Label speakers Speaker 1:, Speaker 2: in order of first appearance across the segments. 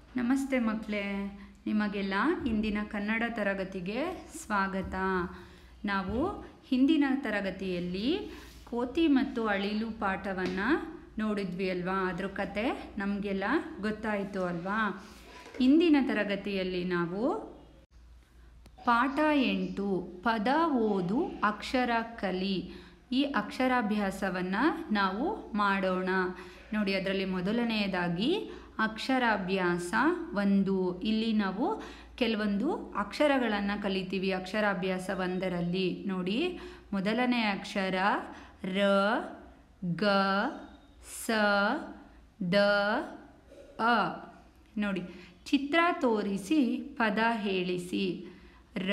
Speaker 1: ನಮಸ್ತೆ ಮಕ್ಕಳೇ ನಿಮಗೆಲ್ಲ ಇಂದಿನ ಕನ್ನಡ ತರಗತಿಗೆ ಸ್ವಾಗತ ನಾವು ಹಿಂದಿನ ತರಗತಿಯಲ್ಲಿ ಕೋತಿ ಮತ್ತು ಅಳಿಲು ಪಾಠವನ್ನು ನೋಡಿದ್ವಿ ಅಲ್ವಾ ಅದ್ರ ಕತೆ ನಮಗೆಲ್ಲ ಗೊತ್ತಾಯಿತು ಅಲ್ವಾ ಇಂದಿನ ತರಗತಿಯಲ್ಲಿ ನಾವು ಪಾಠ ಎಂಟು ಪದ ಓದು ಅಕ್ಷರ ಕಲಿ ಈ ಅಕ್ಷರಾಭ್ಯಾಸವನ್ನು ನಾವು ಮಾಡೋಣ ನೋಡಿ ಅದರಲ್ಲಿ ಮೊದಲನೆಯದಾಗಿ ಅಕ್ಷರಾಭ್ಯಾಸ ಒಂದು ಇಲ್ಲಿ ನಾವು ಕೆಲವೊಂದು ಅಕ್ಷರಗಳನ್ನು ಕಲಿತೀವಿ ಅಕ್ಷರಾಭ್ಯಾಸ ಒಂದರಲ್ಲಿ ನೋಡಿ ಮೊದಲನೇ ಅಕ್ಷರ ರ ಗ ಸ ದ ಅ ನೋಡಿ ಚಿತ್ರ ತೋರಿಸಿ ಪದ ಹೇಳಿಸಿ ರ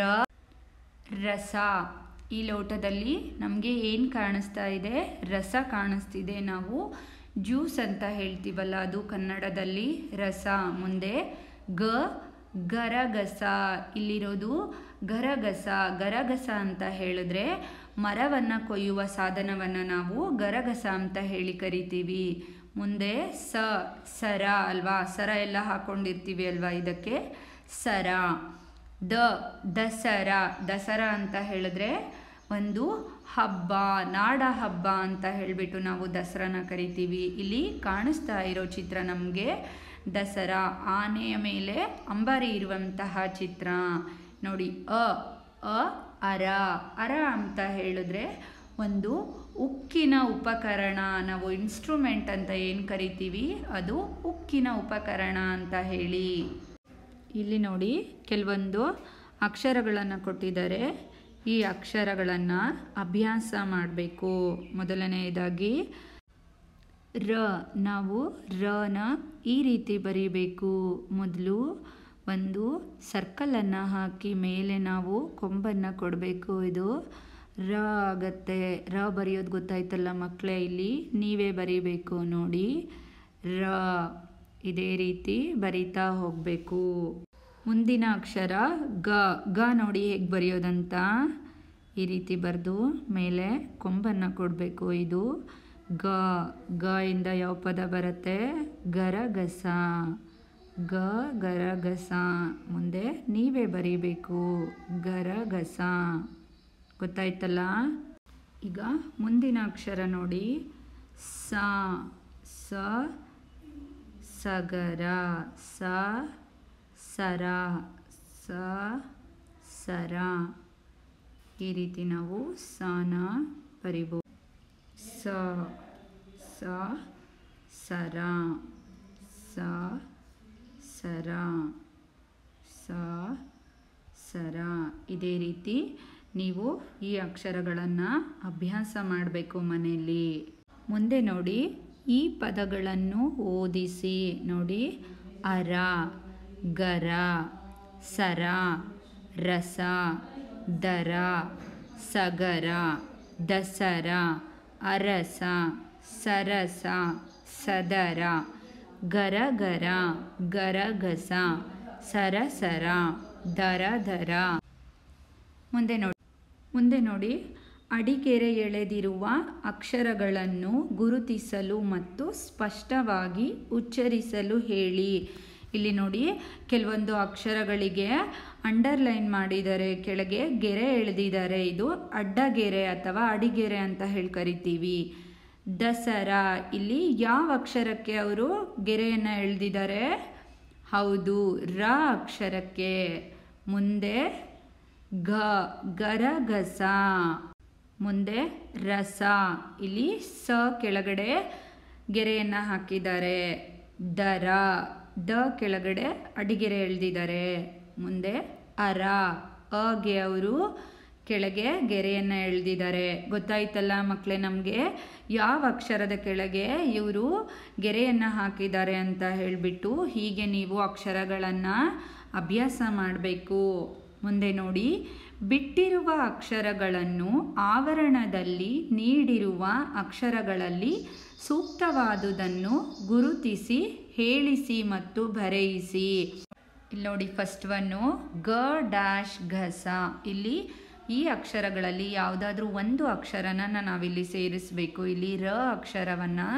Speaker 1: ರಸ ಈ ಲೋಟದಲ್ಲಿ ನಮಗೆ ಏನು ಕಾಣಿಸ್ತಾ ಇದೆ ರಸ ಕಾಣಿಸ್ತಿದೆ ನಾವು ಜ್ಯೂಸ್ ಅಂತ ಹೇಳ್ತೀವಲ್ಲ ಅದು ಕನ್ನಡದಲ್ಲಿ ರಸ ಮುಂದೆ ಗ ಗರಗಸ ಇಲ್ಲಿರೋದು ಗರಗಸ ಗರಗಸ ಅಂತ ಹೇಳಿದ್ರೆ ಮರವನ್ನು ಕೊಯ್ಯುವ ಸಾಧನವನ್ನು ನಾವು ಗರಗಸ ಅಂತ ಹೇಳಿ ಕರಿತೀವಿ ಮುಂದೆ ಸ ಸರ ಅಲ್ವಾ ಸರ ಎಲ್ಲ ಹಾಕೊಂಡಿರ್ತೀವಿ ಅಲ್ವಾ ಇದಕ್ಕೆ ಸರ ದ ದಸರಾ ದಸರಾ ಅಂತ ಹೇಳಿದ್ರೆ ಒಂದು ಹಬ್ಬ ನಾಡ ಹಬ್ಬ ಅಂತ ಹೇಳಿಬಿಟ್ಟು ನಾವು ದಸರಾನ ಕರಿತೀವಿ ಇಲ್ಲಿ ಕಾಣಿಸ್ತಾ ಇರೋ ಚಿತ್ರ ನಮಗೆ ದಸರಾ ಆನೆಯ ಮೇಲೆ ಅಂಬಾರಿ ಇರುವಂತಹ ಚಿತ್ರ ನೋಡಿ ಅ ಅ ಅರ ಅರ ಅಂತ ಹೇಳಿದ್ರೆ ಒಂದು ಉಕ್ಕಿನ ಉಪಕರಣ ನಾವು ಇನ್ಸ್ಟ್ರೂಮೆಂಟ್ ಅಂತ ಏನು ಕರಿತೀವಿ ಅದು ಉಕ್ಕಿನ ಉಪಕರಣ ಅಂತ ಹೇಳಿ ಇಲ್ಲಿ ನೋಡಿ ಕೆಲವೊಂದು ಅಕ್ಷರಗಳನ್ನು ಕೊಟ್ಟಿದ್ದಾರೆ ಈ ಅಕ್ಷರಗಳನ್ನು ಅಭ್ಯಾಸ ಮಾಡಬೇಕು ಮೊದಲನೆಯದಾಗಿ ರ ನಾವು ರನ ಈ ರೀತಿ ಬರೀಬೇಕು ಮೊದಲು ಒಂದು ಸರ್ಕಲನ್ನು ಹಾಕಿ ಮೇಲೆ ನಾವು ಕೊಂಬನ್ನು ಕೊಡಬೇಕು ಇದು ರ ಆಗತ್ತೆ ರ ಬರೆಯೋದು ಗೊತ್ತಾಯ್ತಲ್ಲ ಮಕ್ಕಳೇ ಇಲ್ಲಿ ನೀವೇ ಬರೀಬೇಕು ನೋಡಿ ರ ಇದೇ ರೀತಿ ಬರಿತಾ ಹೋಗಬೇಕು ಮುಂದಿನ ಅಕ್ಷರ ಗ ಗ ನೋಡಿ ಹೇಗೆ ಬರೆಯೋದಂತ ಈ ರೀತಿ ಬರೆದು ಮೇಲೆ ಕೊಂಬನ್ನು ಕೊಡಬೇಕು ಇದು ಗ ಗ ಇಂದ ಯಾವ ಪದ ಬರುತ್ತೆ ಗರಗಸ ಗ ಗರಗಸ ಮುಂದೆ ನೀವೇ ಬರೀಬೇಕು ಗರಗಸ ಗೊತ್ತಾಯ್ತಲ್ಲ ಈಗ ಮುಂದಿನ ಅಕ್ಷರ ನೋಡಿ ಸ ಸ ಸಗರ ಸ ಸರ ಸ ಸರ ಈ ರೀತಿ ನಾವು ಸಾನ ಬರಿಬೋದು ಸ ಸ ಸರ ಸ ಸರ ಸ ಸರ ಇದೇ ರೀತಿ ನೀವು ಈ ಅಕ್ಷರಗಳನ್ನು ಅಭ್ಯಾಸ ಮಾಡಬೇಕು ಮನೆಯಲ್ಲಿ ಮುಂದೆ ನೋಡಿ ಈ ಪದಗಳನ್ನು ಓದಿಸಿ ನೋಡಿ ಅರ ಗರ ಸರ ರಸ ದರ ಸಗರ ದಸರ ಅರಸ ಸರಸ ಸದರ ಗರಗರ ಗರಗಸ ಸರಸರ ದರ ದರ ಮುಂದೆ ನೋಡಿ ಮುಂದೆ ನೋಡಿ ಅಡಿಗೆರೆ ಎಳೆದಿರುವ ಅಕ್ಷರಗಳನ್ನು ಗುರುತಿಸಲು ಮತ್ತು ಸ್ಪಷ್ಟವಾಗಿ ಉಚ್ಚರಿಸಲು ಹೇಳಿ ಇಲ್ಲಿ ನೋಡಿ ಕೆಲವೊಂದು ಅಕ್ಷರಗಳಿಗೆ ಅಂಡರ್ಲೈನ್ ಮಾಡಿದ್ದಾರೆ ಕೆಳಗೆ ಗೆರೆ ಎಳೆದಿದ್ದಾರೆ ಇದು ಅಡ್ಡಗೆರೆ ಅಥವಾ ಅಡಿಗೆರೆ ಅಂತ ಹೇಳಿ ಕರಿತೀವಿ ದಸರಾ ಇಲ್ಲಿ ಯಾವ ಅಕ್ಷರಕ್ಕೆ ಅವರು ಗೆರೆಯನ್ನು ಎಳೆದಿದ್ದಾರೆ ಹೌದು ರ ಅಕ್ಷರಕ್ಕೆ ಮುಂದೆ ಗ ಗರಗಸ ಮುಂದೆ ರಸ ಇಲ್ಲಿ ಸ ಕೆಳಗಡೆ ಗೆರೆಯನ್ನು ಹಾಕಿದ್ದಾರೆ ದರ ದ ಕೆಳಗಡೆ ಅಡಿಗೆರೆ ಎಳೆದಿದ್ದಾರೆ ಮುಂದೆ ಅರ ಅಗೆ ಅವರು ಕೆಳಗೆ ಗೆರೆಯನ್ನು ಎಳೆದಿದ್ದಾರೆ ಗೊತ್ತಾಯ್ತಲ್ಲ ಮಕ್ಕಳೇ ನಮಗೆ ಯಾವ ಅಕ್ಷರದ ಕೆಳಗೆ ಇವರು ಗೆರೆಯನ್ನು ಹಾಕಿದ್ದಾರೆ ಅಂತ ಹೇಳಿಬಿಟ್ಟು ಹೀಗೆ ನೀವು ಅಕ್ಷರಗಳನ್ನು ಅಭ್ಯಾಸ ಮಾಡಬೇಕು ಮುಂದೆ ನೋಡಿ ಬಿಟ್ಟಿರುವ ಅಕ್ಷರಗಳನ್ನು ಆವರಣದಲ್ಲಿ ನೀಡಿರುವ ಅಕ್ಷರಗಳಲ್ಲಿ ಸೂಕ್ತವಾದುದನ್ನು ಗುರುತಿಸಿ ಹೇಳಿಸಿ ಮತ್ತು ಬರೆಯಿಸಿ ಇಲ್ಲಿ ನೋಡಿ ಫಸ್ಟ್ ಒನ್ನು ಗ ಡ್ಯಾಶ್ ಘಸ ಇಲ್ಲಿ ಈ ಅಕ್ಷರಗಳಲ್ಲಿ ಯಾವುದಾದ್ರೂ ಒಂದು ಅಕ್ಷರನ ನಾವಿಲ್ಲಿ ಸೇರಿಸಬೇಕು ಇಲ್ಲಿ ರ ಅಕ್ಷರವನ್ನು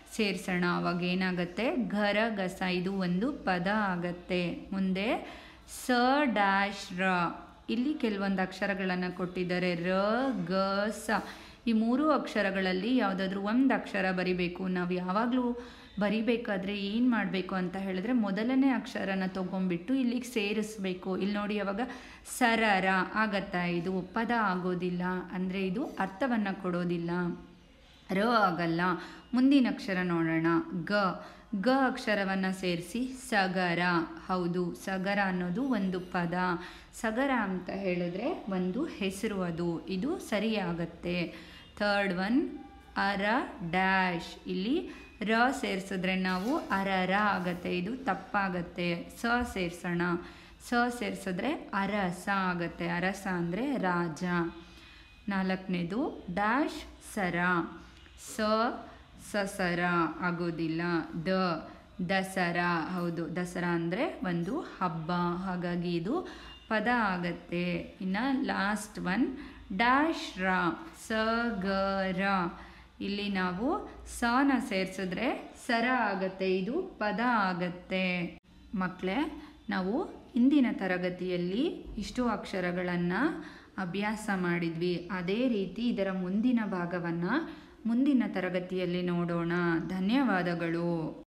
Speaker 1: ಸೇರಿಸೋಣ ಅವಾಗ ಏನಾಗುತ್ತೆ ಘರ ಗಸ ಇದು ಒಂದು ಪದ ಆಗತ್ತೆ ಮುಂದೆ ಸ ಡ್ಯಾಶ್ ರ ಇಲ್ಲಿ ಕೆಲವೊಂದು ಅಕ್ಷರಗಳನ್ನು ಕೊಟ್ಟಿದ್ದಾರೆ ರ ಗ ಸ ಈ ಮೂರು ಅಕ್ಷರಗಳಲ್ಲಿ ಯಾವುದಾದ್ರೂ ಒಂದು ಅಕ್ಷರ ಬರಿಬೇಕು ನಾವು ಯಾವಾಗಲೂ ಬರಿಬೇಕಾದ್ರೆ ಏನು ಮಾಡಬೇಕು ಅಂತ ಹೇಳಿದ್ರೆ ಮೊದಲನೇ ಅಕ್ಷರನ ತೊಗೊಂಬಿಟ್ಟು ಇಲ್ಲಿಗೆ ಸೇರಿಸ್ಬೇಕು ಇಲ್ಲಿ ನೋಡಿ ಅವಾಗ ಸರರ ಆಗತ್ತಾ ಇದು ಪದ ಆಗೋದಿಲ್ಲ ಅಂದರೆ ಇದು ಅರ್ಥವನ್ನು ಕೊಡೋದಿಲ್ಲ ರ ಆಗಲ್ಲ ಮುಂದಿನ ಅಕ್ಷರ ನೋಡೋಣ ಗ ಗ ಅಕ್ಷರವನ್ನು ಸೇರಿಸಿ ಸಗರ ಹೌದು ಸಗರ ಅನ್ನೋದು ಒಂದು ಪದ ಸಗರ ಅಂತ ಹೇಳಿದ್ರೆ ಒಂದು ಹೆಸರು ಅದು ಇದು ಸರಿಯಾಗತ್ತೆ ಥರ್ಡ್ ಒನ್ ಅರ ಡ್ಯಾಶ್ ಇಲ್ಲಿ ರ ಸೇರಿಸಿದ್ರೆ ನಾವು ಅರರ ಆಗತ್ತೆ ಇದು ತಪ್ಪಾಗತ್ತೆ ಸ ಸೇರಿಸೋಣ ಸ ಸೇರಿಸಿದ್ರೆ ಅರಸ ಆಗತ್ತೆ ಅರಸ ಅಂದರೆ ರಾಜ ನಾಲ್ಕನೇದು ಡ್ಯಾಶ್ ಸರ ಸ ಸಸರ ಆಗೋದಿಲ್ಲ ದ ದಸರಾ ಹೌದು ದಸರಾ ಅಂದರೆ ಒಂದು ಹಬ್ಬ ಹಾಗಾಗಿ ಇದು ಪದ ಆಗತ್ತೆ ಇನ್ನು ಲಾಸ್ಟ್ ಒನ್ ಡ್ಯಾಶ್ ರ ಸ ಗ ರ ಇಲ್ಲಿ ನಾವು ಸನ ಸೇರಿಸಿದ್ರೆ ಸರ ಆಗತ್ತೆ ಇದು ಪದ ಆಗತ್ತೆ ಮಕ್ಕಳೇ ನಾವು ಇಂದಿನ ತರಗತಿಯಲ್ಲಿ ಇಷ್ಟು ಅಕ್ಷರಗಳನ್ನು ಅಭ್ಯಾಸ ಮಾಡಿದ್ವಿ ಅದೇ ರೀತಿ ಇದರ ಮುಂದಿನ ಭಾಗವನ್ನು ಮುಂದಿನ ತರಗತಿಯಲ್ಲಿ ನೋಡೋಣ ಧನ್ಯವಾದಗಳು